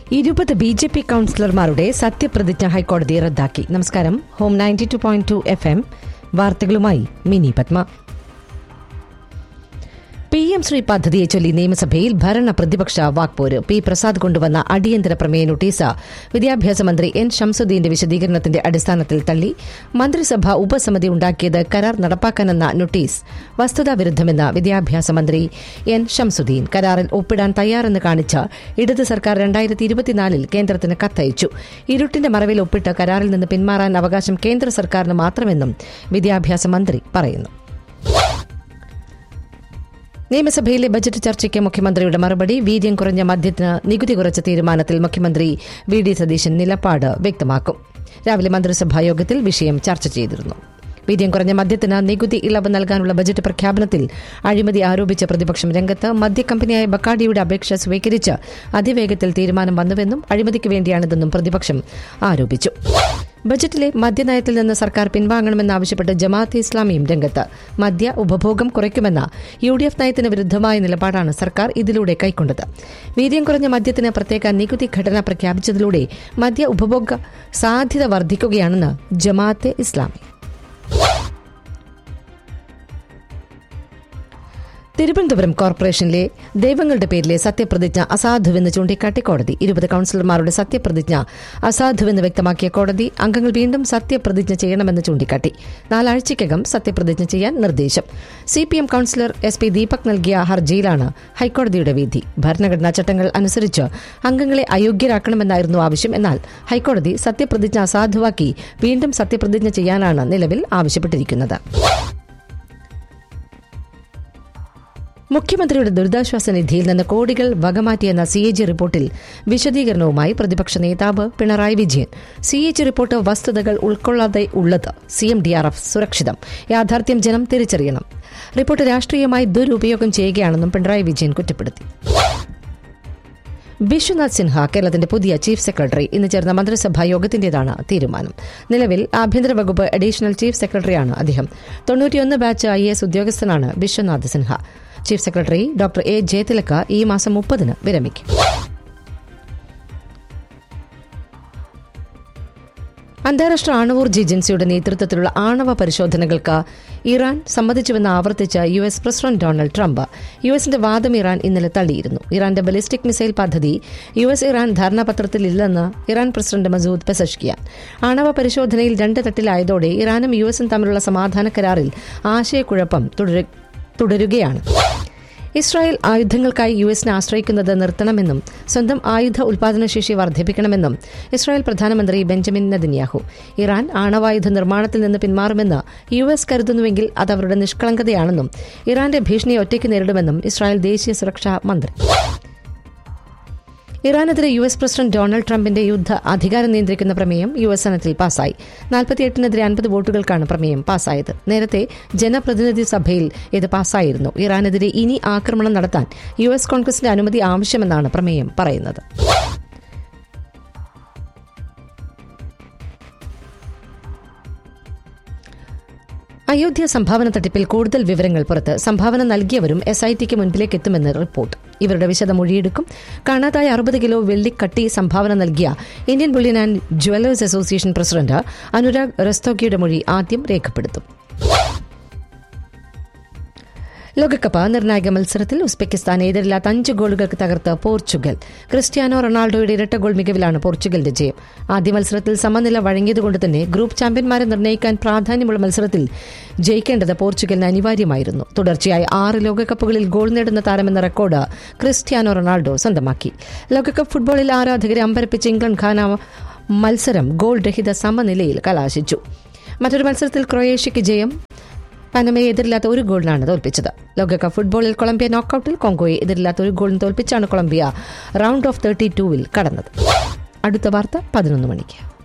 ഇരുപത് B J P കൌൺസിലർമാരുടെ സത്യപ്രതിജ്ഞ ഹൈക്കോടതി റദ്ദാക്കി നമസ്കാരം home ninety two point two F M വാർത്തകളുമായി മിനി പത്മ പി എം ശ്രീ പദ്ധതിയെ ചൊല്ലി നിയമസഭയിൽ ഭരണ പ്രതിപക്ഷ വാക്പോര് പി പ്രസാദ് കൊണ്ടുവന്ന അടിയന്തര പ്രമേയ നോട്ടീസ് വിദ്യാഭ്യാസ മന്ത്രി എൻ ഷംസുദ്ദീന്റെ വിശദീകരണത്തിന്റെ അടിസ്ഥാനത്തിൽ തള്ളി മന്ത്രിസഭ ഉപസമിതി ഉണ്ടാക്കിയത് കരാർ നടപ്പാക്കാനെന്ന നോട്ടീസ് വസ്തുതാവിരുദ്ധമെന്ന വിദ്യാഭ്യാസ മന്ത്രി എൻ ഷംസുദ്ദീൻ കരാറിൽ ഒപ്പിടാൻ തയ്യാറെന്ന് കാണിച്ച ഇടത് സർക്കാർ രണ്ടായിരത്തി ഇരുപത്തിനാലിൽ കേന്ദ്രത്തിന് കത്തയച്ചു ഇരുട്ടിന്റെ മറവിൽ ഒപ്പിട്ട് കരാറിൽ നിന്ന് പിന്മാറാൻ അവകാശം കേന്ദ്ര സർക്കാരിന് മാത്രമെന്നും വിദ്യാഭ്യാസ മന്ത്രി പറയുന്നു നിയമസഭയിലെ ബജറ്റ് ചർച്ചയ്ക്ക് മുഖ്യമന്ത്രിയുടെ മറുപടി വീര്യം കുറഞ്ഞ മദ്യത്തിന് നികുതി കുറച്ച തീരുമാനത്തിൽ മുഖ്യമന്ത്രി വി ഡി സതീശൻ നിലപാട് വ്യക്തമാക്കും രാവിലെ മന്ത്രിസഭാ യോഗത്തിൽ വിഷയം ചർച്ച ചെയ്തിരുന്നു വീര്യം കുറഞ്ഞ മദ്യത്തിന് നികുതി ഇളവ് നൽകാനുള്ള ബജറ്റ് പ്രഖ്യാപനത്തിൽ അഴിമതി ആരോപിച്ച പ്രതിപക്ഷം രംഗത്ത് മദ്യക്കമ്പനിയായ ബക്കാഡിയുടെ അപേക്ഷ സ്വീകരിച്ച് അതിവേഗത്തിൽ തീരുമാനം വന്നുവെന്നും അഴിമതിക്ക് വേണ്ടിയാണിതെന്നും പ്രതിപക്ഷം ആരോപിച്ചു ബജറ്റിലെ മദ്യനയത്തിൽ നിന്ന് സർക്കാർ പിൻവാങ്ങണമെന്നാവശ്യപ്പെട്ട് ജമാഅത്തെ ഇസ്ലാമിയും രംഗത്ത് മദ്യ ഉപഭോഗം കുറയ്ക്കുമെന്ന യു ഡി എഫ് നയത്തിന് വിരുദ്ധമായ നിലപാടാണ് സർക്കാർ ഇതിലൂടെ കൈക്കൊണ്ടത് വീര്യം കുറഞ്ഞ മദ്യത്തിന് പ്രത്യേക നികുതി ഘടന പ്രഖ്യാപിച്ചതിലൂടെ മദ്യ ഉപഭോഗ സാധ്യത വർദ്ധിക്കുകയാണെന്ന് ജമാഅത്തെ ഇസ്ലാമി തിരുവനന്തപുരം കോർപ്പറേഷനിലെ ദൈവങ്ങളുടെ പേരിലെ സത്യപ്രതിജ്ഞ അസാധുവെന്ന് ചൂണ്ടിക്കാട്ടി കോടതി ഇരുപത് കൌൺസിലർമാരുടെ സത്യപ്രതിജ്ഞ അസാധുവെന്ന് വ്യക്തമാക്കിയ കോടതി അംഗങ്ങൾ വീണ്ടും സത്യപ്രതിജ്ഞ ചെയ്യണമെന്ന് ചൂണ്ടിക്കാട്ടി നാലാഴ്ചയ്ക്കകം സത്യപ്രതിജ്ഞ ചെയ്യാൻ നിർദ്ദേശം CPM councillor S P Deepak നൽകിയ ഹർജിയിലാണ് ഹൈക്കോടതിയുടെ വിധി ഭരണഘടനാ ചട്ടങ്ങൾ അനുസരിച്ച് അംഗങ്ങളെ അയോഗ്യരാക്കണമെന്നായിരുന്നു ആവശ്യം എന്നാൽ ഹൈക്കോടതി സത്യപ്രതിജ്ഞ അസാധുവാക്കി വീണ്ടും സത്യപ്രതിജ്ഞ ചെയ്യാനാണ് നിലവിൽ ആവശ്യപ്പെട്ടിരിക്കുന്നത് മുഖ്യമന്ത്രിയുടെ ദുരിതാശ്വാസ നിധിയിൽ നിന്ന് കോടികൾ വകമാറ്റിയെന്ന സി എ ജി റിപ്പോർട്ടിൽ വിശദീകരണവുമായി പ്രതിപക്ഷ നേതാവ് Pinarayi Vijayan C A G report വസ്തുതകൾ ഉൾക്കൊള്ളാതെ ഉള്ളത് C M D R F സുരക്ഷിതം യാഥാർത്ഥ്യം ജനം തിരിച്ചറിയണം റിപ്പോർട്ട് രാഷ്ട്രീയമായി ദുരുപയോഗം ചെയ്യുകയാണെന്നും പിണറായി വിജയൻ കുറ്റപ്പെടുത്തി വിശ്വനാഥ് സിൻഹ കേരളത്തിന്റെ പുതിയ ചീഫ് സെക്രട്ടറി ഇന്ന് ചേർന്ന മന്ത്രിസഭാ യോഗത്തിന്റേതാണ് തീരുമാനം നിലവിൽ ആഭ്യന്തര വകുപ്പ് അഡീഷണൽ ചീഫ് സെക്രട്ടറിയാണ് അദ്ദേഹം തൊണ്ണൂറ്റിയൊന്ന് ബാച്ച് ഐ എസ് ഉദ്യോഗസ്ഥനാണ് Viswanath Sinha chief secretary doctor A ജയതിലക്ക ഈ മാസം മുപ്പതിന് വിരമിക്കും അന്താരാഷ്ട്ര ആണവോർജ്ജ ഏജൻസിയുടെ നേതൃത്വത്തിലുള്ള ആണവ പരിശോധനകൾക്ക് ഇറാൻ സമ്മതിച്ചുവെന്ന് ആവർത്തിച്ച U S president Donald Trump U എസിന്റെ വാദം ഇറാൻ ഇന്നലെ തള്ളിയിരുന്നു ഇറാന്റെ ബലിസ്റ്റിക് മിസൈൽ പദ്ധതി യു എസ് ഇറാൻ ധാരണാപത്രത്തിലില്ലെന്ന് ഇറാൻ പ്രസിഡന്റ് മസൂദ് പെസഷ്കിയാൻ ആണവ പരിശോധനയിൽ രണ്ട് തട്ടിലായതോടെ ഇറാനും യു എസും തമ്മിലുള്ള സമാധാന കരാറിൽ ആശയക്കുഴപ്പം തുടരുകയാണ് ഇസ്രായേൽ ആയുധങ്ങൾക്കായി യു എസിനെ ആശ്രയിക്കുന്നത് നിർത്തണമെന്നും സ്വന്തം ആയുധ ഉൽപാദനശേഷി വർദ്ധിപ്പിക്കണമെന്നും ഇസ്രായേൽ പ്രധാനമന്ത്രി ബെഞ്ചമിൻ നെതന്യാഹു ഇറാൻ ആണവായുധ നിർമ്മാണത്തിൽ നിന്ന് പിന്മാറുമെന്ന് യു എസ് കരുതുന്നുവെങ്കിൽ അത് അവരുടെ നിഷ്കളങ്കതയാണെന്നും ഇറാന്റെ ഭീഷണിയെ ഒറ്റയ്ക്ക് നേരിടുമെന്നും ഇസ്രായേൽ ദേശീയ സുരക്ഷാ മന്ത്രി ഇറാനെതിരെ യു എസ് പ്രസിഡന്റ് ഡൊണാൾഡ് ട്രംപിന്റെ യുദ്ധ അധികാരം നിയന്ത്രിക്കുന്ന പ്രമേയം യു എസ് സെനറ്റിൽ പാസായി നാൽപ്പത്തിയെട്ടിനെതിരെ അൻപത് വോട്ടുകൾക്കാണ് പ്രമേയം പാസായത് നേരത്തെ ജനപ്രതിനിധി സഭയിൽ ഇത് പാസായിരുന്നു ഇറാനെതിരെ ഇനി ആക്രമണം നടത്താൻ യു എസ് കോൺഗ്രസിന്റെ അനുമതി ആവശ്യമെന്നാണ് പ്രമേയം പറയുന്നത് അയോധ്യ സംഭാവന തട്ടിപ്പിൽ കൂടുതൽ വിവരങ്ങൾ പുറത്ത് സംഭാവന നൽകിയവരും എസ് ഐ ടിക്ക് മുൻപിലേക്ക് എത്തുമെന്ന് റിപ്പോർട്ട് ഇവരുടെ വിശദ മൊഴിയെടുക്കും കാണാതായ അറുപത് കിലോ വെള്ളിക്കട്ടി സംഭാവന നൽകിയ Indian bullion and jewellers association president Anurag റസ്തോഗിയുടെ മൊഴി ആദ്യം രേഖപ്പെടുത്തും ലോകകപ്പ് നിർണായക മത്സരത്തിൽ ഉസ്ബെക്കിസ്ഥാൻ എതിരില്ലാത്ത അഞ്ച് ഗോളുകൾക്ക് തകർത്ത് പോർച്ചുഗൽ ക്രിസ്ത്യാനോ റൊണാൾഡോയുടെ ഇരട്ട ഗോൾ മികവിലാണ് പോർച്ചുഗലിന്റെ ജയം ആദ്യ മത്സരത്തിൽ സമനില വഴങ്ങിയതുകൊണ്ട് തന്നെ ഗ്രൂപ്പ് ചാമ്പ്യന്മാരെ നിർണ്ണയിക്കാൻ പ്രാധാന്യമുള്ള മത്സരത്തിൽ ജയിക്കേണ്ടത് പോർച്ചുഗലിന് അനിവാര്യമായിരുന്നു തുടർച്ചയായി ആറ് ലോകകപ്പുകളിൽ ഗോൾ നേടുന്ന താരമെന്ന റെക്കോർഡ് ക്രിസ്ത്യാനോ റൊണാൾഡോ സ്വന്തമാക്കി ലോകകപ്പ് ഫുട്ബോളിൽ ആരാധകരെ അമ്പരപ്പിച്ച് ഇംഗ്ലണ്ട് ഖാന മത്സരം ഗോൾ രഹിത സമനിലയിൽ കലാശിച്ചു മറ്റൊരു മത്സരത്തിൽ ക്രൊയേഷ്യയ്ക്ക് ജയം പനമയെ എതിരില്ലാത്ത ഒരു ഗോളിനാണ് തോൽപ്പിച്ചത് ലോകകപ്പ് ഫുട്ബോളിൽ കൊളംബിയ നോക്കൌട്ടിൽ കോങ്കോയെ എതിരില്ലാത്ത ഒരു ഗോളിന് തോൽപ്പിച്ചാണ് കൊളംബിയ റൗണ്ട് ഓഫ് തേർട്ടി ടൂവിൽ കടന്നത് അടുത്ത വാർത്ത പതിനൊന്ന് മണിക്ക്